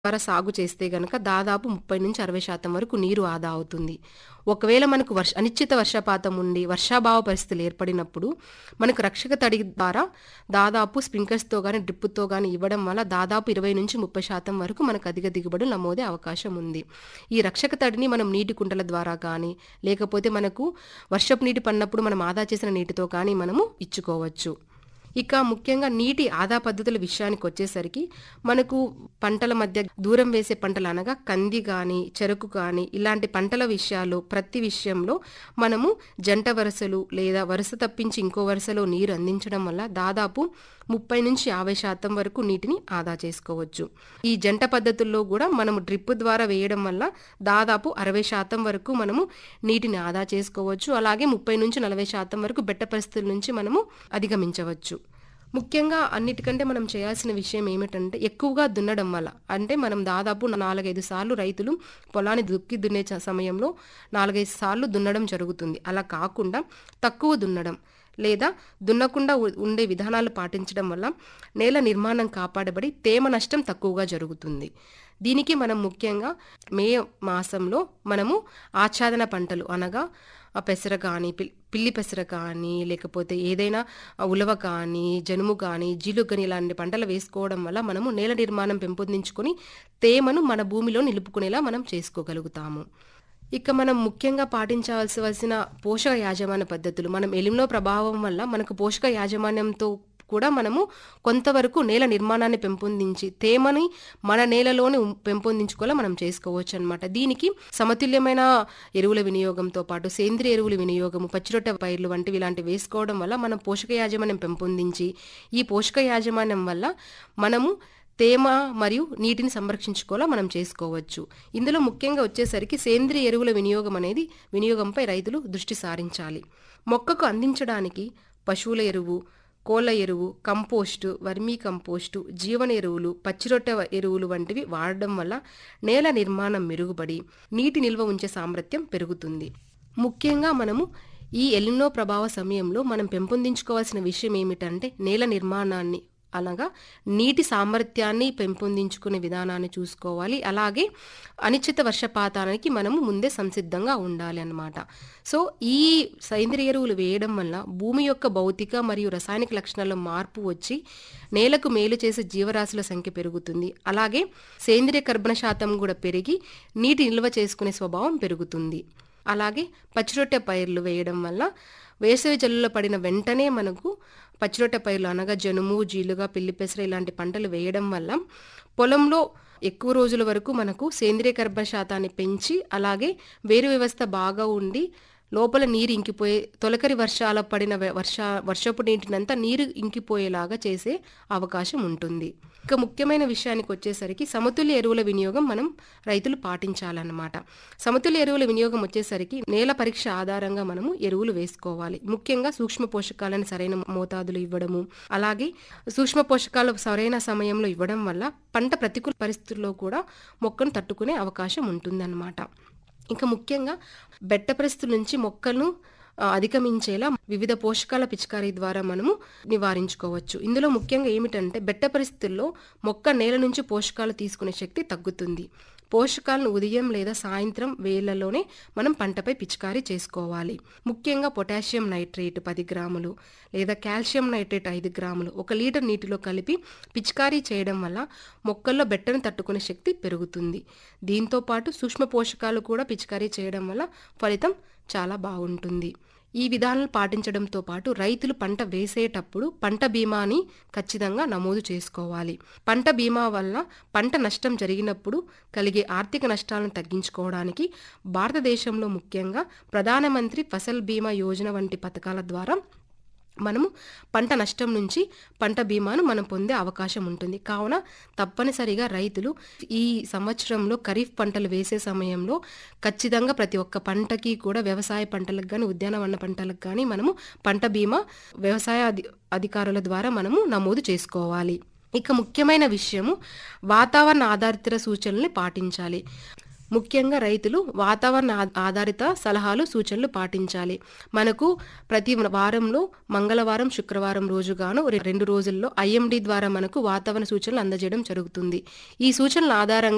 ద్వారా సాగు చేస్తే గనక దాదాపు 30-60% వరకు నీరు ఆదా అవుతుంది. ఒకవేళ మనకు వర్ష అనిశ్చిత వర్షపాతం ఉండి వర్షాభావ పరిస్థితులు ఏర్పడినప్పుడు మనకు రక్షక తడి ద్వారా దాదాపు స్ప్రింక్లర్స్‌తో గాని, డ్రిప్పుతో గాని ఇవ్వడం వల్ల దాదాపు 20-30% వరకు మనకు అధిక దిగుబడులు నమోదే అవకాశం ఉంది. ఈ రక్షక తడిని మనం నీటి కుంటల ద్వారా కానీ, లేకపోతే మనకు వర్షపు నీటి పడినప్పుడు మనం ఆదా చేసిన నీటితో కానీ మనము ఇచ్చుకోవచ్చు. ఇక ముఖ్యంగా నీటి ఆదా పద్ధతుల విషయానికొచ్చేసరికి మనకు పంటల మధ్య దూరం వేసే పంటలు అనగా కంది గాని, చెరకు కానీ ఇలాంటి పంటల విషయాల్లో ప్రతి విషయంలో మనము జంట వరుసలు లేదా వరుస తప్పించి ఇంకో వరుసలో నీరు అందించడం వల్ల దాదాపు 30-50% వరకు నీటిని ఆదా చేసుకోవచ్చు. ఈ జంట పద్ధతుల్లో గూడా మనము డ్రిప్ ద్వారా వేయడం వల్ల దాదాపు 60% వరకు మనము నీటిని ఆదా చేసుకోవచ్చు. అలాగే 30-40% వరకు బెట్ట పరిస్థితుల నుంచి మనము అధిగమించవచ్చు. ముఖ్యంగా అన్నిటికంటే మనం చేయాల్సిన విషయం ఏమిటంటే ఎక్కువగా దున్నడం వల్ల అంటే మనం దాదాపు 4, 5 సార్లు రైతులు పొలాన్ని దుక్కి దున్నే చ సమయంలో 4, 5 సార్లు దున్నడం జరుగుతుంది. అలా కాకుండా తక్కువ దున్నడం లేదా దున్నకుండా ఉ ఉండే విధానాలు పాటించడం వల్ల నేల నిర్మాణం కాపాడబడి తేమ నష్టం తక్కువగా జరుగుతుంది. దీనికి మనం ముఖ్యంగా మే మాసంలో మనము ఆచ్ఛాదన పంటలు అనగా ఆహ్, పెసర గానీ, పిల్ పిల్లి పెసర కానీ, లేకపోతే ఏదైనా ఉలవ కానీ, జనుము కానీ, జీలుగ గాని ఇలాంటి పంటలు వేసుకోవడం వల్ల మనము నేల నిర్మాణం పెంపొందించుకొని తేమను మన భూమిలో నిలుపుకునేలా మనం చేసుకోగలుగుతాము. ఇక మనం ముఖ్యంగా పాటించాల్సిన పోషక యాజమాన్య పద్ధతులు మనం ఎలినో ప్రభావం వల్ల మనకు పోషక యాజమాన్యంతో కూడా మనము కొంతవరకు నేల నిర్మాణాన్ని పెంపొందించి తేమని మన నేలలోనే ఉం పెంపొందించుకోలా మనం చేసుకోవచ్చనమాట. దీనికి సమతుల్యమైన ఎరువుల వినియోగంతో పాటు సేంద్రియ ఎరువుల వినియోగము, పచ్చిరొట్ట పైర్లు వంటివి ఇలాంటివి వేసుకోవడం వల్ల మనం పోషక యాజమాన్యం పెంపొందించి ఈ పోషక యాజమాన్యం వల్ల మనము తేమ మరియు నీటిని సంరక్షించుకోలా మనం చేసుకోవచ్చు. ఇందులో ముఖ్యంగా వచ్చేసరికి సేంద్రియ ఎరువుల వినియోగం అనేది వినియోగంపై రైతులు దృష్టి సారించాలి. మొక్కకు అందించడానికి పశువుల ఎరువు, కోళ్ల ఎరువు, కంపోస్టు, వర్మీ కంపోస్టు, జీవన ఎరువులు, పచ్చిరొట్ట ఎరువులు వంటివి వాడడం వల్ల నేల నిర్మాణం మెరుగుపడి నీటి నిల్వ ఉంచే సామర్థ్యం పెరుగుతుంది. ముఖ్యంగా మనము ఈ ఎలినో ప్రభావ సమయంలో మనం పెంపొందించుకోవాల్సిన విషయం ఏమిటంటే నేల నిర్మాణాన్ని అనగా నీటి సామర్థ్యాన్ని పెంపొందించుకునే విధానాన్ని చూసుకోవాలి. అలాగే అనిశ్చిత వర్షపాతానికి మనము ముందే సంసిద్ధంగా ఉండాలి అన్నమాట. సో ఈ సేంద్రియ ఎరువులు వేయడం వల్ల భూమి యొక్క భౌతిక మరియు రసాయనిక లక్షణాల్లో మార్పు వచ్చి నేలకు మేలు చేసే జీవరాశుల సంఖ్య పెరుగుతుంది. అలాగే సేంద్రియ కర్బన శాతం గూడా పెరిగి నీటి నిల్వ చేసుకునే స్వభావం పెరుగుతుంది. అలాగే పచ్చిరొట్ట పైర్లు వేయడం వల్ల వేసవి జల్లులో పడిన వెంటనే మనకు పచ్చిరొట్ట పైర్లు అనగా జనుము, జీలుగ, పిల్లి పెసర ఇలాంటి పంటలు వేయడం వల్ల పొలంలో ఎక్కువ రోజుల వరకు మనకు సేంద్రియ కర్బన శాతాన్ని పెంచి అలాగే వేరు వ్యవస్థ బాగా ఉండి లోపల నీరు ఇంకిపోయే తొలకరి వర్షాల పడిన వె వర్ష వర్షపు నీటినంతా నీరు ఇంకిపోయేలాగా చేసే అవకాశం ఉంటుంది. ఇక ముఖ్యమైన విషయానికొచ్చేసరికి సమతుల్య ఎరువుల వినియోగం మనం రైతులు పాటించాలన్నమాట. సమతుల్య ఎరువుల వినియోగం వచ్చేసరికి నేల పరీక్ష ఆధారంగా మనము ఎరువులు వేసుకోవాలి. ముఖ్యంగా సూక్ష్మ పోషకాలను సరైన మోతాదులో ఇవ్వడము, అలాగే సూక్ష్మ పోషకాలు సరైన సమయంలో ఇవ్వడం వల్ల పంట ప్రతికూల పరిస్థితుల్లో కూడా మొక్కను తట్టుకునే అవకాశం ఉంటుందన్నమాట. ఇంకా ముఖ్యంగా బెట్ట పరిస్థితుల నుంచి మొక్కలను ఆహ్, అధిగమించేలా వివిధ పోషకాల పిచికారీ ద్వారా మనము నివారించుకోవచ్చు. ఇందులో ముఖ్యంగా ఏమిటంటే బెట్ట పరిస్థితుల్లో మొక్క నేల నుంచి పోషకాలు తీసుకునే శక్తి తగ్గుతుంది. పోషకాలను ఉదయం లేదా సాయంత్రం వేళల్లోనే మనం పంటపై పిచికారీ చేసుకోవాలి. ముఖ్యంగా పొటాషియం నైట్రేట్ 10 గ్రాములు లేదా కాల్షియం నైట్రేట్ 5 గ్రాములు ఒక లీటర్ నీటిలో కలిపి పిచికారీ చేయడం వల్ల మొక్కల్లో బెట్టను తట్టుకునే శక్తి పెరుగుతుంది. దీంతో పాటు సూక్ష్మ పోషకాలు కూడా పిచికారీ చేయడం వల్ల ఫలితం చాలా బావుంటుంది. ఈ విధానాలు పాటించడంతో పాటు రైతులు పంట వేసేటప్పుడు పంట బీమాని ఖచ్చితంగా నమోదు చేసుకోవాలి. పంట బీమా వల్ల పంట నష్టం జరిగినప్పుడు కలిగే ఆర్థిక నష్టాలను తగ్గించుకోవడానికి భారతదేశంలో ముఖ్యంగా ప్రధానమంత్రి ఫసల్ బీమా యోజన వంటి పథకాల ద్వారా మనము పంట నష్టం నుంచి పంట బీమాను మనం పొందే అవకాశం ఉంటుంది. కావున తప్పనిసరిగా రైతులు ఈ సంవత్సరంలో ఖరీఫ్ పంటలు వేసే సమయంలో ఖచ్చితంగా ప్రతి ఒక్క పంటకి కూడా వ్యవసాయ పంటలకు గాని, ఉద్యానవన పంటలకు గాని మనము పంట బీమా వ్యవసాయ అధి అధికారుల ద్వారా మనము నమోదు చేసుకోవాలి. ఇక ముఖ్యమైన విషయము వాతావరణ ఆధారిత సూచనల్ని పాటించాలి. ముఖ్యంగా రైతులు వాతావరణ ఆ ఆధారిత సలహాలు, సూచనలు పాటించాలి. మనకు ప్రతి వారంలో మంగళవారం, శుక్రవారం రోజుగాను 2 రోజుల్లో ఐఎండీ ద్వారా మనకు వాతావరణ సూచనలు అందజేయడం జరుగుతుంది. ఈ సూచనల ఆధారంగా